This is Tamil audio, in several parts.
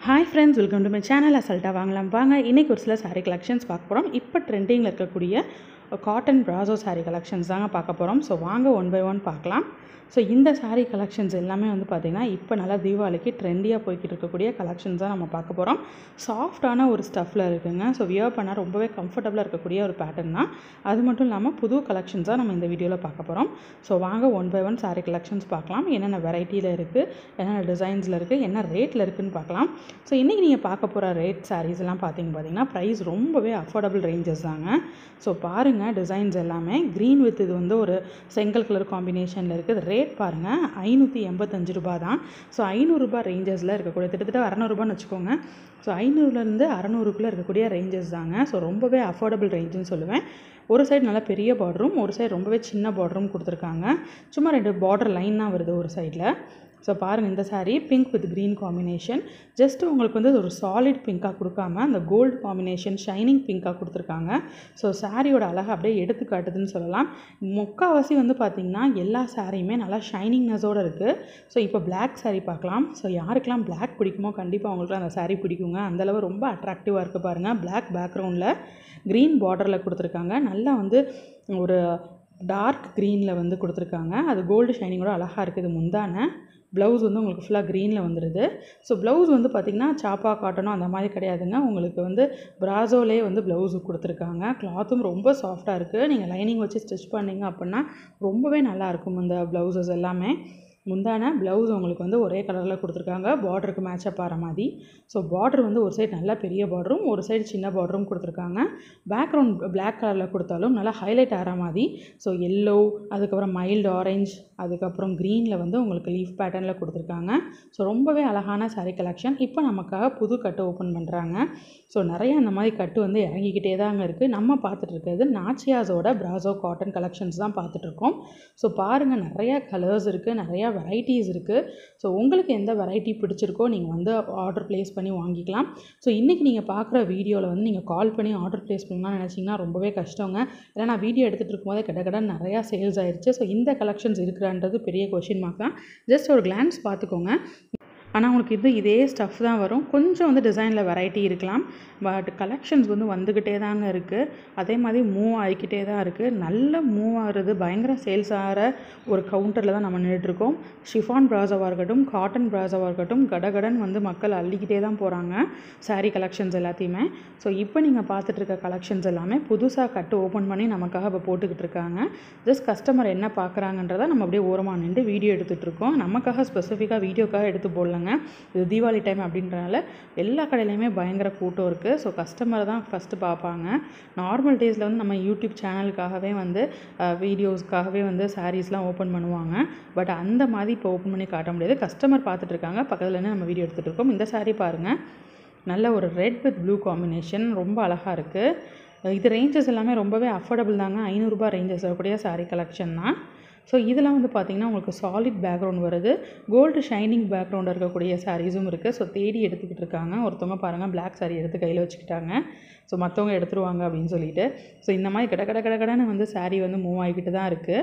hi friends welcome to my channel அசல்ட்டாக வாங்கலாம் வாங்க இன்றைக்கி ஒரு சில saree கலெக்ஷன்ஸ் பார்க்க போகிறோம் இப்போ ட்ரெண்டிங்கில் இருக்கக்கூடிய காட்டன் ப்ராசோ saree கலெக்ஷன்ஸ் தாங்க பார்க்க போகிறோம் ஸோ வாங்க ஒன் பை ஒன் பார்க்கலாம் ஸோ இந்த saree கலெக்ஷன்ஸ் எல்லாமே வந்து பார்த்திங்கன்னா இப்போ நல்லா தீபாவளிக்கு ட்ரெண்டியாக போய்கிட்டு இருக்கக்கூடிய கலெக்ஷன்ஸ் தான் நம்ம பார்க்க போகிறோம் சாஃப்டான ஒரு ஸ்டஃப்பில் இருக்குங்க ஸோ வியர் பண்ணால் ரொம்பவே கம்ஃபர்டபுளாக இருக்கக்கூடிய ஒரு பேட்டர்ன் தான் அது மட்டும் இல்லாமல் புது கலெக்ஷன்ஸாக நம்ம இந்த வீடியோவில் பார்க்க போகிறோம் ஸோ வாங்க one by one saree collections பார்க்கலாம் என்னென்ன வெரைட்டியில் இருக்குது என்னென்ன டிசைன்ஸில் இருக்குது என்ன ரேட்டில் இருக்குதுன்னு பார்க்கலாம் ஸோ இன்றைக்கி நீங்கள் பார்க்க போகிற ரேட் sarees எல்லாம் பார்த்தீங்க பார்த்தீங்கன்னா ப்ரைஸ் ரொம்பவே அஃபோர்டபுள் ரேஞ்சஸ் தாங்க ஸோ பாருங்கள் டிசைன்ஸ் எல்லாமே க்ரீன் வித் இது வந்து ஒரு செங்கல் கலர் காம்பினேஷனில் இருக்குது ரேட் பாருங்கள் ஐநூற்றி எண்பத்தஞ்சு ரூபா தான் ஸோ ஐநூறுரூபா ரேஞ்சஸில் இருக்கக்கூடிய கிட்டத்தட்ட அறநூறுபான்னு வச்சுக்கோங்க ஸோ ஐநூறுலேருந்து அறநூறுக்குள்ளே இருக்கக்கூடிய ரேஞ்சஸ் தாங்க ஸோ ரொம்பவே அஃபோர்டபுள் ரேஞ்சுன்னு சொல்லுவேன் ஒரு சைடு நல்லா பெரிய பார்டரும் ஒரு சைடு ரொம்பவே சின்ன பார்டரும் கொடுத்துருக்காங்க சும்மா ரெண்டு பார்டர் லைன் தான் வருது ஒரு சைடில் ஸோ பாருங்கள் இந்த saree pink with green combination just உங்களுக்கு வந்து ஒரு சாலிட் பிங்காக கொடுக்காம அந்த கோல்டு காம்பினேஷன் ஷைனிங் பிங்காக கொடுத்துருக்காங்க ஸோ சாரியோட அழகை அப்படியே எடுத்து காட்டுதுன்னு சொல்லலாம் முக்கால்வாசி வந்து பார்த்திங்கன்னா எல்லா சாரியுமே நல்லா ஷைனிங்னஸோடு இருக்குது ஸோ இப்போ Black saree பார்க்கலாம் ஸோ யாருக்கெல்லாம் Black பிடிக்குமோ கண்டிப்பாக அவங்களுக்குலாம் அந்த saree பிடிக்குங்க அந்தளவு ரொம்ப அட்ராக்டிவாக இருக்குது பாருங்கள் Black பேக்ரவுண்டில் க்ரீன் பார்டரில் கொடுத்துருக்காங்க நல்லா வந்து ஒரு டார்க் க்ரீனில் வந்து கொடுத்துருக்காங்க அது கோல்டு ஷைனிங்கோட அழகாக இருக்குது முந்தான ப்ளவுஸ் வந்து உங்களுக்கு ஃபுல்லாக க்ரீனில் வந்துடுது ஸோ ப்ளவுஸ் வந்து பார்த்திங்கன்னா சாப்பா காட்டணும் அந்த மாதிரி கிடையாதுங்க உங்களுக்கு வந்து ப்ராசோலே வந்து ப்ளவுஸ் கொடுத்துருக்காங்க கிளாத்தும் ரொம்ப சாஃப்டாக இருக்குது நீங்கள் லைனிங் வச்சு ஸ்டிச் பண்ணிங்க அப்படின்னா ரொம்பவே நல்லாயிருக்கும் இந்த ப்ளவுசஸ் எல்லாமே முந்தான ப்ளவுஸ் உங்களுக்கு வந்து ஒரே கலரில் கொடுத்துருக்காங்க பார்டருக்கு மேட்சப் ஆகிற மாதிரி ஸோ பார்டர் வந்து ஒரு சைடு நல்லா பெரிய பார்டரும் ஒரு சைடு சின்ன பார்டரும் கொடுத்துருக்காங்க பேக்ரவுண்ட் பிளாக் கலரில் கொடுத்தாலும் நல்லா ஹைலைட் ஆகிற மாதிரி ஸோ எல்லோ அதுக்கப்புறம் மைல்டு ஆரஞ்ச் அதுக்கப்புறம் க்ரீனில் வந்து உங்களுக்கு லீஃப் பேட்டர்னில் கொடுத்துருக்காங்க ஸோ ரொம்பவே அழகான saree கலெக்ஷன் இப்போ நமக்காக புது கட்டு ஓப்பன் பண்ணுறாங்க ஸோ நிறைய அந்த மாதிரி கட்டு வந்து இறங்கிக்கிட்டே தாங்க இருக்குது நம்ம பார்த்துட்டு இருக்கிறது நாச்சியாஸோட பிராசோ காட்டன் கலெக்ஷன்ஸ் தான் பார்த்துட்ருக்கோம் ஸோ பாருங்கள் நிறைய கலர்ஸ் இருக்குது நிறையா வெரைட்டிஸ் இருக்குது ஸோ உங்களுக்கு எந்த வெரைட்டி பிடிச்சிருக்கோ நீங்கள் வந்து ஆர்டர் ப்ளேஸ் பண்ணி வாங்கிக்கலாம் ஸோ இன்றைக்கி நீங்கள் பார்க்குற வீடியோவில் வந்து நீங்கள் கால் பண்ணி ஆர்டர் ப்ளேஸ் பண்ணலாம்னு நினச்சிங்கன்னா ரொம்பவே கஷ்டங்க ஏன்னா நான் வீடியோ எடுத்துகிட்டு இருக்கும்போதே கடை கடை நிறையா சேல்ஸ் ஆயிடுச்சு ஸோ இந்த கலெக்ஷன்ஸ் இருக்கிறன்றது பெரிய கொஷின் மார்க் தான் ஜஸ்ட் ஒரு கிளான்ஸ் பார்த்துக்கோங்க ஆனால் உங்களுக்கு இது இதே ஸ்டஃப் தான் வரும் கொஞ்சம் வந்து டிசைனில் வெரைட்டி இருக்கலாம் பட் கலெக்ஷன்ஸ் வந்து வந்துக்கிட்டே தாங்க இருக்குது அதே மாதிரி மூவ் ஆகிக்கிட்டே தான் இருக்குது நல்ல மூவ் ஆகிறது பயங்கர சேல்ஸ் ஆகிற ஒரு கவுண்டரில் தான் நம்ம நின்றுட்டுருக்கோம் ஷிஃபான் ப்ராசவாக இருக்கட்டும் காட்டன் ப்ராசவாக இருக்கட்டும் கடகடன் வந்து மக்கள் அள்ளிக்கிட்டே தான் போகிறாங்க saree கலெக்ஷன்ஸ் எல்லாத்தையுமே ஸோ இப்போ நீங்கள் பார்த்துட்டு இருக்க கலெக்ஷன்ஸ் எல்லாமே புதுசாக கட்டு ஓப்பன் பண்ணி நமக்காக இப்போ போட்டுக்கிட்டு இருக்காங்க ஜஸ்ட் கஸ்டமர் என்ன பார்க்குறாங்கன்றதை நம்ம அப்படியே ஓரமாக நின்று வீடியோ எடுத்துகிட்டு இருக்கோம் நமக்காக ஸ்பெசிஃபிக்காக வீடியோக்காக எடுத்து போடலங்க இது தீபாவளி டைம் அப்படின்றனால எல்லா கடையிலையுமே பயங்கர கூட்டம் இருக்குது ஸோ கஸ்டமர் தான் ஃபஸ்ட்டு பார்ப்பாங்க நார்மல் டேஸில் வந்து நம்ம யூடியூப் சேனலுக்காகவே வந்து வீடியோஸ்க்காகவே வந்து சாரீஸ்லாம் ஓப்பன் பண்ணுவாங்க பட் அந்த மாதிரி இப்போ ஓப்பன் பண்ணி காட்ட முடியாது கஸ்டமர் பார்த்துட்டு இருக்காங்க பக்கத்தில் இருந்து நம்ம வீடியோ எடுத்துகிட்டு இருக்கோம் இந்த saree பாருங்கள் நல்ல ஒரு ரெட் வித் ப்ளூ காம்பினேஷன் ரொம்ப அழகாக இருக்குது இது ரேஞ்சஸ் எல்லாமே ரொம்பவே அஃபோர்டபுள் தாங்க ஐநூறுரூபா ரேஞ்சஸ் வரக்கூடிய saree கலெக்ஷன் தான் ஸோ இதெல்லாம் வந்து பார்த்திங்கன்னா உங்களுக்கு சாலிட் பேக்ரவுண்ட் வருது கோல்டு ஷைனிங் பேக்ரவுண்ட் இருக்கக்கூடிய சாரீஸும் இருக்குது ஸோ தேடி எடுத்துக்கிட்டு இருக்காங்க ஒருத்தவங்க பாருங்கள் பிளாக் saree எடுத்து கையில் வச்சுக்கிட்டாங்க ஸோ மற்றவங்க எடுத்துருவாங்க அப்படின்னு சொல்லிட்டு ஸோ இந்த மாதிரி கட கட கட கடன்னு வந்து saree வந்து மூவ் ஆகிக்கிட்டு தான் இருக்குது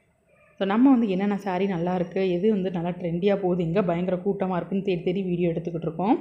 ஸோ நம்ம வந்து என்னென்ன saree நல்லா இருக்குது எது வந்து நல்லா ட்ரெண்டியாக போகுது எங்கே பயங்கர கூட்டமாக இருக்குன்னு தேடி தேடி வீடியோ எடுத்துக்கிட்டு இருக்கோம்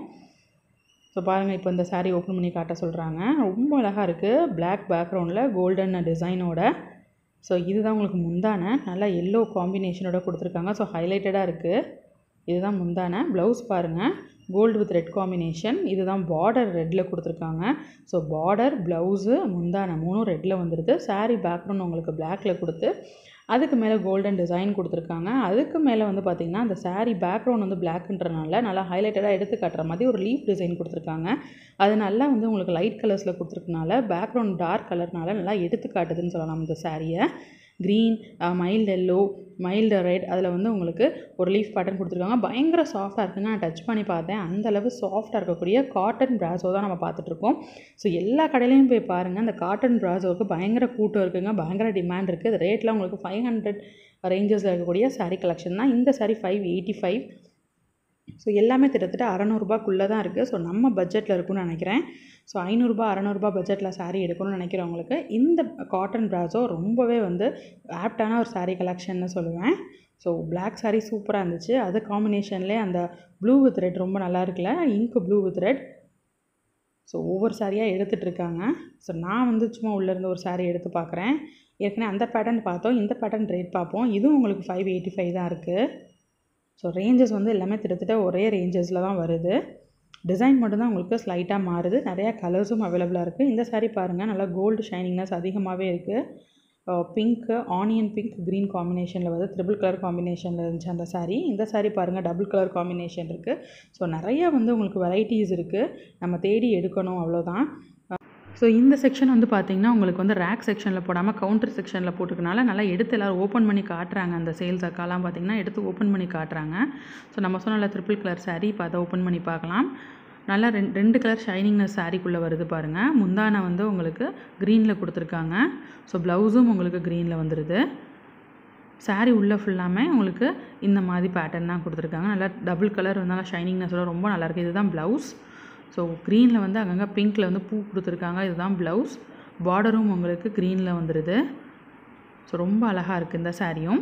ஸோ பாருங்கள் இப்போ இந்த saree ஓப்பன் பண்ணி காட்ட சொல்கிறாங்க ரொம்ப அழகாக இருக்குது Black பேக்ரவுண்டில் கோல்டன் டிசைனோட ஸோ இதுதான் உங்களுக்கு முந்தான நல்லா எல்லோ காம்பினேஷனோட கொடுத்துருக்காங்க ஸோ ஹைலைட்டடாக இருக்குது இதுதான் முந்தான ப்ளவுஸ் பாருங்கள் கோல்டு வித் ரெட் காம்பினேஷன் இதுதான் பார்டர் ரெட்டில் கொடுத்துருக்காங்க ஸோ பார்டர் ப்ளவுஸு முந்தான மூணும் ரெட்டில் வந்துடுது saree பேக்ரவுண்ட் உங்களுக்கு பிளாக்ல கொடுத்து அதுக்கு மேலே கோல்டன் டிசைன் கொடுத்துருக்காங்க அதுக்கு மேலே வந்து பார்த்திங்கன்னா அந்த saree பேக்ரவுண்ட் வந்து பிளாக்ன்றனால நல்லா ஹைலைட்டடாக எடுத்து காட்டுற மாதிரி ஒரு லீஃப் டிசைன் கொடுத்துருக்காங்க அது நல்லா வந்து உங்களுக்கு லைட் கலர்ஸில் கொடுத்துருக்கனால பேக்ரவுண்ட் டார்க் கலர்னால நல்லா எடுத்து காட்டுதுன்னு சொல்லலாம் இந்த சாரியை green mild yellow mild red அதில் வந்து உங்களுக்கு ஒரு லீஃப் பேட்டர்ன் கொடுத்துருக்காங்க பயங்கர சாஃப்டாக இருக்குங்க நான் டச் பண்ணி பார்த்தேன் அந்த அளவு சாஃப்டாக இருக்கக்கூடிய காட்டன் ப்ராஸோ தான் நம்ம பார்த்துட்ருக்கோம் ஸோ எல்லா கடையிலையும் போய் பாருங்கள் அந்த காட்டன் ப்ராஸோவுக்கு பயங்கர கூட்டம் இருக்குங்க பயங்கர டிமாண்ட் இருக்குது ரேட்லாம் உங்களுக்கு ஃபைவ் ஹண்ட்ரட் ரேஞ்சஸில் இருக்கக்கூடிய saree கலெக்ஷன் தான் இந்த saree five eighty five so எல்லாமே கிட்டத்தட்ட அறநூறுபாக்குள்ளே தான் இருக்குது ஸோ நம்ம பட்ஜெட்டில் இருக்கும்னு நினைக்கிறேன் ஸோ ஐநூறுரூபா அறநூறுபா பட்ஜெட்டில் saree எடுக்கணும்னு நினைக்கிறவங்களுக்கு இந்த காட்டன் ப்ராஸோ ரொம்பவே வந்து ஆப்டான ஒரு saree கலெக்ஷன்னு சொல்லுவேன் ஸோ பிளாக் saree சூப்பராக இருந்துச்சு அது காம்பினேஷன்லேயே அந்த ப்ளூ வித் ரெட் ரொம்ப நல்லா இருக்குல்ல ink blue with red so ஒவ்வொரு சாரியாக எடுத்துகிட்டு இருக்காங்க ஸோ நான் வந்து சும்மா உள்ளேருந்து ஒரு saree எடுத்து பார்க்குறேன் ஏற்கனவே அந்த பேட்டர்ன் பார்த்தோம் இந்த பேட்டர்ன் ரேட் பார்ப்போம் இதுவும் உங்களுக்கு ஃபைவ் எயிட்டி ஃபைவ் தான் இருக்குது ஸோ ரேஞ்சஸ் வந்து எல்லாமே கிட்டத்தட்ட ஒரே ரேஞ்சஸில் தான் வருது டிசைன் மட்டும்தான் உங்களுக்கு ஸ்லைட்டாக மாறுது நிறையா கலர்ஸும் அவைலபிளாக இருக்குது இந்த saree பாருங்கள் நல்லா கோல்டு ஷைனிங்னஸ் அதிகமாகவே இருக்குது பிங்க்கு ஆனியன் பிங்க் க்ரீன் காம்பினேஷனில் வந்து ட்ரிபிள் கலர் காம்பினேஷனில் இருந்துச்சு அந்த saree இந்த saree பாருங்கள் டபுள் கலர் காம்பினேஷன் இருக்குது ஸோ நிறையா வந்து உங்களுக்கு வெரைட்டிஸ் இருக்குது நம்ம தேடி எடுக்கணும் அவ்வளோதான் ஸோ இந்த செக்ஷன் வந்து பார்த்திங்கன்னா உங்களுக்கு வந்து ரேக் செக்ஷனில் போடாமல் கவுண்டர் செக்ஷனில் போட்டிருக்கனால நல்லா எடுத்து எல்லோரும் ஓப்பன் பண்ணி காட்டுறாங்க அந்த சேல்ஸ் அக்காலாம் பார்த்திங்கன்னா எடுத்து ஓப்பன் பண்ணி காட்டுறாங்க ஸோ நம்ம சொன்னல ட்ரிபிள் கலர் saree இப்போ அதை ஓப்பன் பண்ணி பார்க்கலாம் நல்லா ரெண்டு ரெண்டு கலர் ஷைனிங்னஸ் சாரீக்குள்ளே வருது பாருங்கள் முந்தானை வந்து உங்களுக்கு க்ரீனில் கொடுத்துருக்காங்க ஸோ ப்ளவுஸும் உங்களுக்கு க்ரீனில் வந்துடுது saree உள்ளே ஃபுல்லாமே உங்களுக்கு இந்த மாதிரி பேட்டர்ன் தான் கொடுத்துருக்காங்க நல்லா டபுள் கலர் வந்து நல்லா ஷைனிங்னஸோட ரொம்ப நல்லாயிருக்கு இதுதான் ப்ளவுஸ் ஸோ க்ரீனில் வந்து அங்கங்கே பிங்க்கில் வந்து பூ கொடுத்துருக்காங்க இதுதான் ப்ளவுஸ் பார்டரும் உங்களுக்கு க்ரீனில் வந்துடுது ஸோ ரொம்ப அழகாக இருக்குது இந்த சாரியும்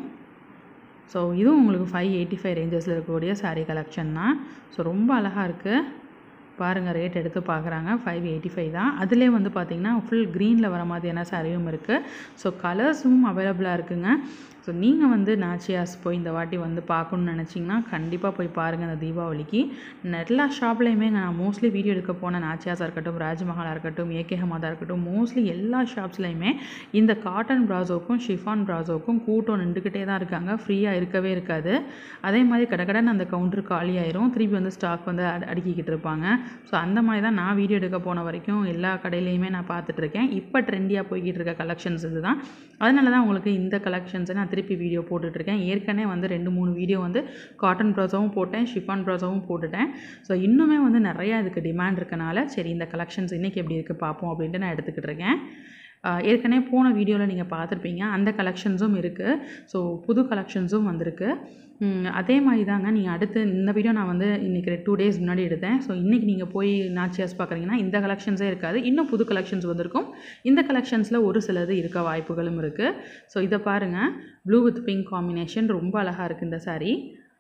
ஸோ இதுவும் உங்களுக்கு ஃபைவ் எயிட்டி ஃபைவ் ரேஞ்சஸில் இருக்கக்கூடிய saree கலெக்ஷன் தான் ஸோ ரொம்ப அழகாக இருக்குது பாருங்கள் ரேட் எடுத்து பார்க்குறாங்க ஃபைவ் எயிட்டி ஃபைவ் தான் அதிலே வந்து பார்த்திங்கன்னா ஃபுல் க்ரீனில் வர மாதிரியான சாரியும் இருக்குது ஸோ கலர்ஸும் அவைலபிளாக இருக்குங்க ஸோ நீங்கள் வந்து நாச்சியாஸ் போய் இந்த வாட்டி வந்து பார்க்கணுன்னு நினச்சிங்கன்னா கண்டிப்பாக போய் பாருங்கள் இந்த தீபாவளிக்கு எல்லா ஷாப்லேயுமே நான் மோஸ்ட்லி வீடியோ எடுக்க போன நாச்சியாஸாக இருக்கட்டும் ராஜ்மஹாலாக இருக்கட்டும் ஏகே ஹமாதா இருக்கட்டும் மோஸ்ட்லி எல்லா ஷாப்ஸ்லையுமே இந்த காட்டன் ப்ராசோக்கும் ஷிஃபான் ப்ராசோக்கும் கூட்டம் நின்றுக்கிட்டே தான் இருக்காங்க ஃப்ரீயாக இருக்கவே இருக்காது அதே மாதிரி கடகடன் அந்த கவுண்டர் காலியாயிரும் திருப்பி வந்து ஸ்டாக் வந்து அடி- அடுக்கிக்கிட்டு இருப்பாங்க ஸோ அந்த மாதிரி தான் நான் வீடியோ எடுக்க போன வரைக்கும் எல்லா கடையிலையுமே நான் பார்த்துட்ருக்கேன் இப்போ ட்ரெண்டியாக போய்கிட்டு இருக்க கலெக்ஷன்ஸ் இதுதான் அதனால தான் உங்களுக்கு இந்த கலெக்ஷன்ஸை நான் திருப்பி வீடியோ போட்டுட்ருக்கேன் ஏற்கனவே வந்து ரெண்டு மூணு வீடியோ வந்து காட்டன் ப்ராஸாவும் போட்டேன் ஷிஃபான் ப்ராஸாவும் போட்டுட்டேன் ஸோ இன்னுமே வந்து நிறையா இதுக்கு டிமாண்ட் இருக்கனால சரி இந்த கலெக்ஷன்ஸ் இன்றைக்கி எப்படி இருக்குது பார்ப்போம் அப்படின்ட்டு நான் எடுத்துக்கிட்டு இருக்கேன் ஆஹ் ஏற்கனவே போன வீடியோவில் நீங்கள் பார்த்துருப்பீங்க அந்த கலெக்ஷன்ஸும் இருக்குது ஸோ புது கலெக்ஷன்ஸும் வந்திருக்கு ம், அதே மாதிரி தாங்க நீங்கள் அடுத்து இந்த வீடியோ நான் வந்து இன்றைக்கி டூ டேஸ் முன்னாடி எடுத்தேன் ஸோ இன்றைக்கி நீங்கள் போய் நாச்சியாஸ் பார்க்குறீங்கன்னா இந்த கலெக்ஷன்ஸே இருக்காது இன்னும் புது கலெக்ஷன்ஸ் வந்திருக்கும் இந்த கலெக்ஷன்ஸில் ஒரு சிலது இருக்க வாய்ப்புகளும் இருக்குது ஸோ இதை பாருங்கள் ப்ளூ வித் பிங்க் காம்பினேஷன் ரொம்ப அழகாக இருக்குது இந்த saree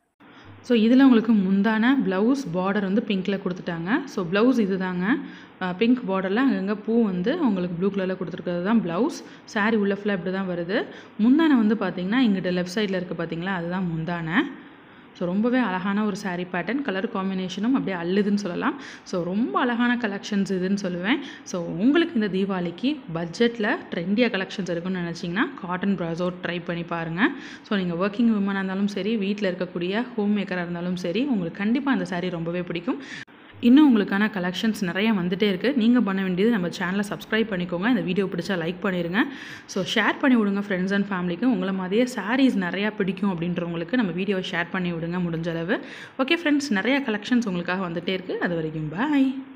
ஸோ இதில் உங்களுக்கு முந்தான ப்ளவுஸ் பார்டர் வந்து பிங்க்கில் கொடுத்துட்டாங்க ஸோ ப்ளவுஸ் இது தாங்க பிங்க் பார்டரில் அங்கங்கே பூ வந்து உங்களுக்கு ப்ளூ கலரில் கொடுத்துருக்கிறது தான் ப்ளவுஸ் saree உள்ள ஃபுல்லாக இப்படி தான் வருது முந்தானை வந்து பார்த்திங்கன்னா இங்கிட்ட லெஃப்ட் சைடில் இருக்குது பார்த்தீங்களா அதுதான் முந்தானை ஸோ ரொம்பவே அழகான ஒரு saree பேட்டர்ன் கலர் காம்பினேஷனும் அப்படியே அள்ளுதுன்னு சொல்லலாம் ஸோ ரொம்ப அழகான கலெக்ஷன்ஸ் இதுன்னு சொல்லுவேன் ஸோ உங்களுக்கு இந்த தீபாவளிக்கு பட்ஜெட்டில் ட்ரெண்டியாக கலெக்ஷன்ஸ் இருக்குன்னு நினச்சிங்கன்னா காட்டன் ப்ராசோ ட்ரை பண்ணி பாருங்கள் ஸோ நீங்கள் ஒர்க்கிங் உமனாக இருந்தாலும் சரி வீட்டில் இருக்கக்கூடிய ஹோம் மேக்கராக இருந்தாலும் சரி உங்களுக்கு கண்டிப்பாக அந்த saree ரொம்பவே பிடிக்கும் இன்னும் உங்களுக்கான கலெக்ஷன்ஸ் நிறைய வந்துட்டே இருக்குது நீங்கள் பண்ண வேண்டியது நம்ம சேனலை சப்ஸ்கிரைப் பண்ணிக்கோங்க இந்த வீடியோ பிடிச்சா லைக் பண்ணிடுங்க ஸோ ஷேர் பண்ணி விடுங்க ஃப்ரெண்ட்ஸ் அண்ட் ஃபேமிலிக்கு உங்களை மாதிரியே சாரீஸ் நிறையா பிடிக்கும் அப்படின்றவங்களுக்கு நம்ம வீடியோவை ஷேர் பண்ணி விடுங்க முடிஞ்ச அளவு ஓகே ஃப்ரெண்ட்ஸ் நிறையா கலெக்ஷன்ஸ் உங்களுக்காக வந்துட்டே இருக்குது அது வரைக்கும் பாய்